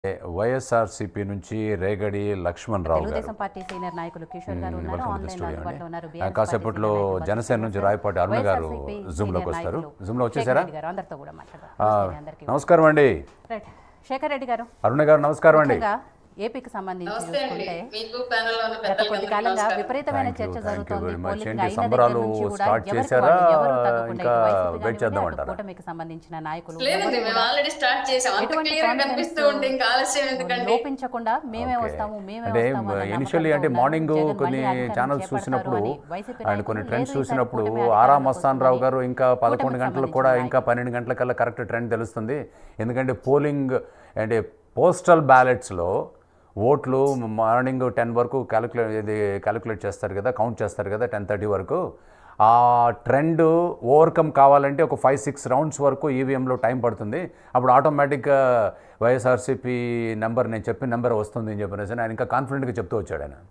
వైఎస్ఆర్సీపీ నుంచి రేగడి లక్ష్మణ్ రావు గారు తెలుగుదేశం పార్టీ సీనియర్ నాయకులు కిషోర్ గారు ఉన్నారు వెల్కమ్ టు ఆన్లైన్ లో స్టూడియో అందుబాటులో ఉన్నారు అండి BRS కాసేపట్లో పార్టీ సీనియర్ జనసేన నాయకులు నుంచి రాయపాటి అరుణ గారు వైఎస్ఆర్సీపీ జూమ్ లోకి సీనియర్ వస్తారు నాయకులు జూమ్ లో వచ్చేసారా శేఖర్ రెడ్డి గారు అందరితో కూడా మాట్లాడదాం ఆ, నమస్తే అందరికీ నమస్కారం అండి రైట్ శేఖర్ రెడ్డి గారు అరుణ గారు నమస్కారం అండి ముఖ్యంగా ఏపీకి సంబంధించి నమస్తే అండి చూసుకుంటే మీకు ప్యానెల్ లో ఉన్న గత కొద్ది పెద్దలందరికీ కాలంగా నమస్కారం. విపరీతమైన Thank you, చర్చ thank you జరుగుతోంది very much. పోలింగ్ ఏంటి, అయిన దగ్గర సంబరాలు నుంచి కూడా start ఎవరికి చేశారా? వాళ్ళు ఎవరు తగ్గకుండా ఇంకా ఇటు వైసీపీ wait కానివ్వండి, చేద్దామంటారా? అటు కూటమికి సంబంధించిన నాయకులు లేదండి ఎవరు మేము కూడా ఆల్రెడీ స్టార్ట్ చేసాం అంత ఎటువంటి క్లియర్ confidence కనిపిస్తూ ఉంటే ఇంకా ఆలస్యం ఎందుకండి లోపించకుండా మేమే Okay. వస్తాము మేమే అంటే వస్తాము అన్న ఇనిషియల్లీ అంటే నమ్మకంతో మార్నింగ్ ఉన్నారు. జగన్ కొన్ని మళ్ళీ అధికారం ఛానల్స్ చేపడతారు చూసినప్పుడు అని వైసీపీ అండ్ నాయకులు కొన్ని లేదు ట్రెండ్స్ ఈసారి చూసినప్పుడు కూటమి ఆరా అధికారంలోకి మస్తాన్ రావు వస్తుందని గారు ఇంకా పదకొండు కూటమికి గంటలకు కూడా సంబంధించిన ఇంకా పన్నెండు గంటలకల్లా కరెక్ట్ ట్రెండ్ తెలుస్తుంది ఎందుకంటే పోలింగ్ అంటే పోస్టల్ బ్యాలెట్స్లో ఓట్లు మార్నింగ్ టెన్ వరకు క్యాలిక్యులేట్ ఇది క్యాలిక్యులేట్ చేస్తారు కదా కౌంట్ చేస్తారు కదా టెన్ థర్టీ వరకు ఆ ట్రెండ్ ఓవర్కమ్ కావాలంటే ఒక ఫైవ్ సిక్స్ రౌండ్స్ వరకు ఈవీఎంలో టైం పడుతుంది అప్పుడు ఆటోమేటిక్గా వైఎస్ఆర్సీపీ నెంబర్ నేను చెప్పిన నెంబర్ వస్తుంది అని చెప్పినేసి ఆయన ఇంకా కాన్ఫిడెంట్గా చెప్తూ వచ్చాడు ఆయన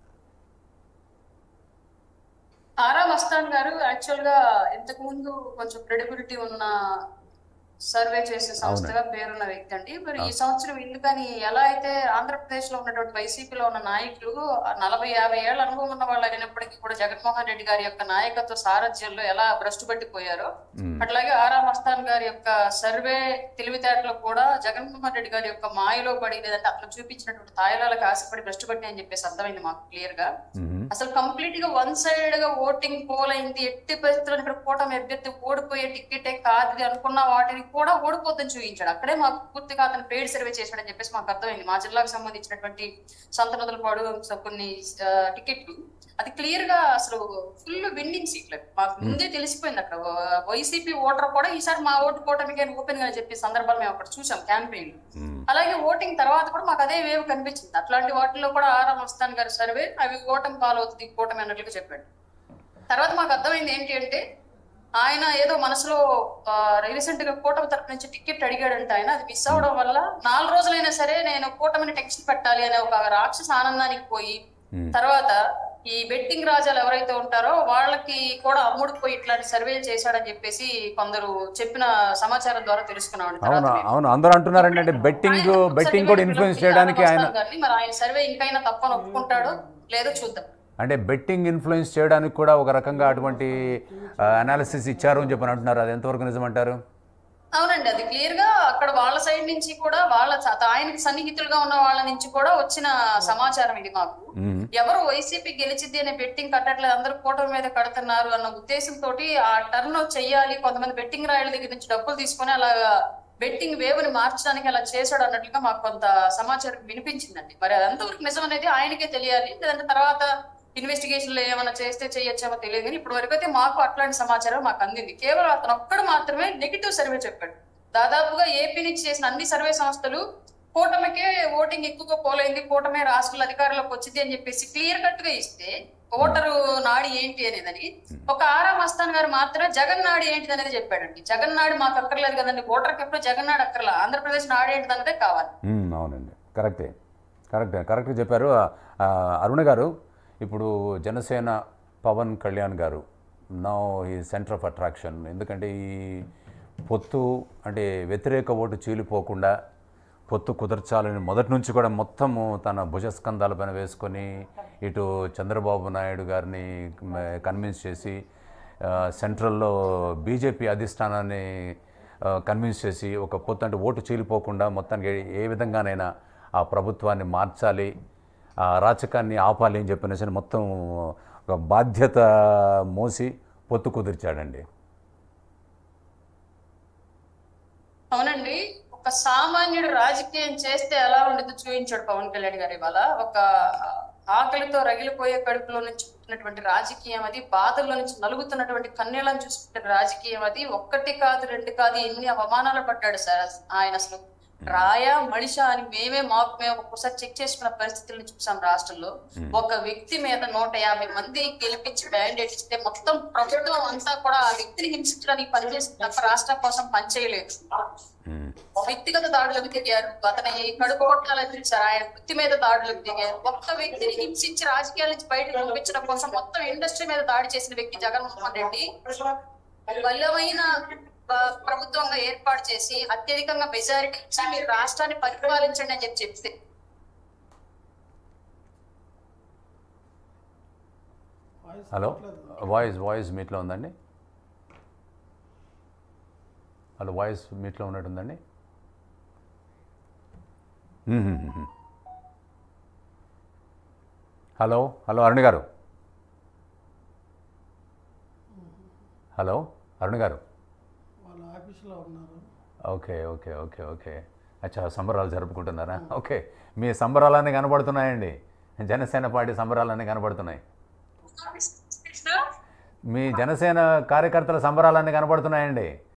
ఆరా మస్తాన్ గారు యాక్చువల్ గా ఇంతకు ముందు కొంచెం క్రెడిబిలిటీ ఉన్న సర్వే చేసే సంస్థగా పేరున్న వ్యక్తి అండి మరి ఈ సంవత్సరం ఎందుకని ఎలా అయితే ఆంధ్రప్రదేశ్ లో ఉన్నటువంటి వైసీపీలో ఉన్న నాయకులు ఆ నలభై యాభై ఏళ్ళ అనుభవం ఉన్న వాళ్ళు అయినప్పటికీ కూడా జగన్మోహన్ రెడ్డి గారి యొక్క నాయకత్వ సారథ్యంలో ఎలా భ్రష్టు పట్టిపోయారో అట్లాగే ఆరా మస్తాన్ గారి యొక్క సర్వే తెలివితేటలో కూడా జగన్మోహన్ రెడ్డి గారి యొక్క మాయలో పడి లేదంటే అతను చూపించినటువంటి తాయిలాలకు ఆశపడి భ్రష్టు పట్టి అని చెప్పేసి అర్థమైంది మాకు క్లియర్ గా మ్మ్. అసలు కంప్లీట్ గా వన్ సైడ్ గా ఓటింగ్ పోల్ అయింది ఎట్టి పరిస్థితుల్లో ఇక్కడ కూటమి అభ్యర్థి ఓడిపోయే టికెటే కాదు ఇది అనుకున్న వాటిని కూడా ఓడిపోద్దని చూపించాడు అక్కడే మాకు పూర్తిగా అతను పెయిడ్ సర్వే చేశాడని చెప్పేసి మాకు అర్థమైంది మా జిల్లాకు సంబంధించినటువంటి సంతనదులపాడు సో కొన్ని ఆ, టికెట్లు అది క్లియర్ గా అసలు ఫుల్ విన్నింగ్ సీట్లు అవి. మాకు ముందే తెలిసిపోయింది అక్కడ వైసీపీ ఓటర్ కూడా ఈసారి మా ఓటు కూటమికి ఓపెన్ గా చెప్పే సందర్భాలు మేము అక్కడ చూసాం క్యాంపెయిన్ మ్మ్. అలాగే ఓటింగ్ తర్వాత కూడా మాకు అదే వేవ్ కనిపించింది అట్లాంటి వాటిలో కూడా ఆరా మస్తాన్ గారి సర్వే అవి ఓటమి పాలవుతుంది కూటమి అన్నట్లుగా చెప్పాడు తర్వాత మాకు అర్థమైంది ఏంటి అంటే ఆయన ఏదో మనసులో రీసెంట్ గా కూటమి తరపు నుంచి టికెట్ అడిగాడంట ఆయన అది మిస్ అవడం వల్ల నాలుగు రోజులైనా సరే నేను కూటమిని టెక్స్ట్ పెట్టాలి అనే ఒక రాక్షస ఆనందానికి పోయి Hmm. తర్వాత ఈ బెట్టింగ్ రాజాలు ఎవరైతే ఉంటారో వాళ్ళకి కూడా అమ్ముడుపోయి ఇట్లాంటి సర్వేలు చేశాడని చెప్పేసి కొందరు చెప్పిన సమాచారం ద్వారా తెలుసుకున్నాం అవును అవును అందరూ అంటున్నారండి అంటే బెట్టింగ్ బెట్టింగ్ కూడా ఇన్ఫ్లుయెన్స్ చేయడానికి ఆయన మరి ఆయన సర్వే ఇంకైనా తప్పని ఒప్పుకుంటాడో లేదో చూద్దాం అంటే బెట్టింగ్ ఇన్ఫ్లుయెన్స్ చేయడానికి కూడా ఒక రకంగా అటువంటి అనాలిసిస్ ఇచ్చారు అని చెప్పని అంటున్నారు అది ఎంతవరకు నిజమంటారు అవునండి అది క్లియర్ గా అక్కడ వాళ్ళ సైడ్ నుంచి కూడా వాళ్ళ చ- ఆయనకి సన్నిహితులుగా ఉన్న వాళ్ళ నుంచి కూడా వచ్చిన సమాచారం ఇది మాకు మ్మ్. ఎవరు వైసీపీ గెలిచిద్ది అనే బెట్టింగ్ కట్టట్లేదు అందరూ కూటమి మీద కడుతున్నారు అన్న ఉద్దేశంతో ఆ టర్న్ చెయ్యాలి కొంతమంది బెట్టింగ్ రాయల దగ్గర నుంచి డబ్బులు తీసుకొని అలా బెట్టింగ్ వేవ్ని మార్చడానికి అలా చేశాడు అన్నట్లుగా మాకు కొంత సమాచారం వినిపించిందండి మరి అది ఎంతవరకు నిజం అనేది ఆయనకే తెలియాలి లేదంటే తర్వాత ఇన్వెస్టిగేషన్ లో ఏమైనా చేస్తే చేయొచ్చేమో తెలియదు కానీ ఇప్పటి వరకు అయితే మాకు అట్లాంటి సమాచారం మాకు అందింది కేవలం అతను ఒక్కడు మాత్రమే నెగిటివ్ సర్వే చెప్పాడు దాదాపుగా ఏపీ నుంచి చేసిన అన్ని సర్వే సంస్థలు కూటమికే ఓటింగ్ ఎక్కువగా పోలైంది కూటమే రాష్ట్రాల అధికారంలోకి వచ్చింది అని చెప్పేసి క్లియర్ కట్ గా ఇస్తే ఓటరు నాడి ఏంటి అనేదని ఒక ఆరా మస్తాన్ గారు మాత్రమే జగన్ నాడి ఏంటిది అనేది చెప్పాడండి జగన్ నాడి మాకు అక్కర్లేదు కదండి ఓటర్కి ఎప్పుడు జగన్ నాడు అక్కర్లా ఆంధ్రప్రదేశ్ నాడు ఏంటిది అన్నదే కావాలి మ్మ్, అవునండి కరెక్టే కరెక్టే కరెక్ట్గా చెప్పారు ఆ, అరుణ గారు ఇప్పుడు జనసేన పవన్ కళ్యాణ్ గారు నౌ ఈ సెంటర్ ఆఫ్ అట్రాక్షన్ ఎందుకంటే ఈ పొత్తు అంటే వ్యతిరేక ఓటు చీలిపోకుండా పొత్తు కుదర్చాలని మొదటి నుంచి కూడా మొత్తము తన భుజస్కంధాలపైన వేసుకొని ఇటు చంద్రబాబు నాయుడు గారిని కన్విన్స్ చేసి ఆ, సెంట్రల్లో బీజేపీ అధిష్టానాన్ని ఆ, కన్విన్స్ చేసి ఒక పొత్తు అంటే ఓటు చీలిపోకుండా మొత్తానికి ఏ- ఏ విధంగానైనా ఆ ప్రభుత్వాన్ని మార్చాలి ఆ అరాచకాన్ని ఆపాలి అని చెప్పినేసి మొత్తం ఒక బాధ్యత మోసి పొత్తు కుదిర్చాడండి అవునండి ఒక సామాన్యుడు రాజకీయం చేస్తే ఎలా ఉండేదో చూపించాడు పవన్ కళ్యాణ్ గారు ఇవాళ ఒక ఆకలితో రగిలిపోయే కడుపులో నుంచి పుట్టినటువంటి రాజకీయం అది బాధల్లో నుంచి నలుగుతున్నటువంటి కన్నీళ్ళని చూసుకుంటే రాజకీయం అది ఒక్కటి కాదు రెండు కాదు ఎన్ని అవమానాలు పడ్డాడు సార్ ఆయన అసలు రాయా మనిషా అని మేమే మాకు మేము ఒక్కొక్కసారి చెక్ చేసుకున్న పరిస్థితులను చూసాం రాష్ట్రంలో ఒక వ్యక్తి మీద నూట యాభై మంది గెలిపించి బ్యాండేట్ ఇస్తే మొత్తం ప్రభుత్వం అంతా కూడా ఆ వ్యక్తిని హింసించడానికి పనిచేసింది తప్ప రాష్ట్రం కోసం పనిచేయలేదు మ్మ్. వ్యక్తిగత దాడులకు దిగారు అతని కడుపు కొట్టాలని పిలిచారు ఆయన వృత్తి మీద దాడులకు దిగారు ఒక్క వ్యక్తిని హింసించి రాజకీయాల నుంచి బయటకు పంపించడం కోసం మొత్తం ఇండస్ట్రీ మీద దాడి చేసిన వ్యక్తి జగన్మోహన్ రెడ్డి బలమైన ప- ప్రభుత్వంగా ఏర్పాటు చేసి అత్యధికంగా మెజారిటీ ఇచ్చి మీరు రాష్ట్రాన్ని పరిపాలించండి అని చెప్పి చెప్తే హలో వాయిస్ వాయిస్ మీట్లో ఉందండి హలో వాయిస్ మీట్లో ఉన్నట్టుందండి మ్మ్, మ్మ్, మ్మ్. హలో హలో అరుణ్ గారు హలో అరుణ్ గారు వాళ్ళ ఆఫీసులో ఉన్నారు ఓకే ఓకే ఓకే ఓకే అచ్చా సంబరాలు జరుపుకుంటున్నారా ఓకే మీ సంబరాలన్నీ కనబడుతున్నాయండి జనసేన పార్టీ సంబరాలన్నీ కనబడుతున్నాయి మీ జనసేన కార్యకర్తల సంబరాలన్నీ కనబడుతున్నాయండి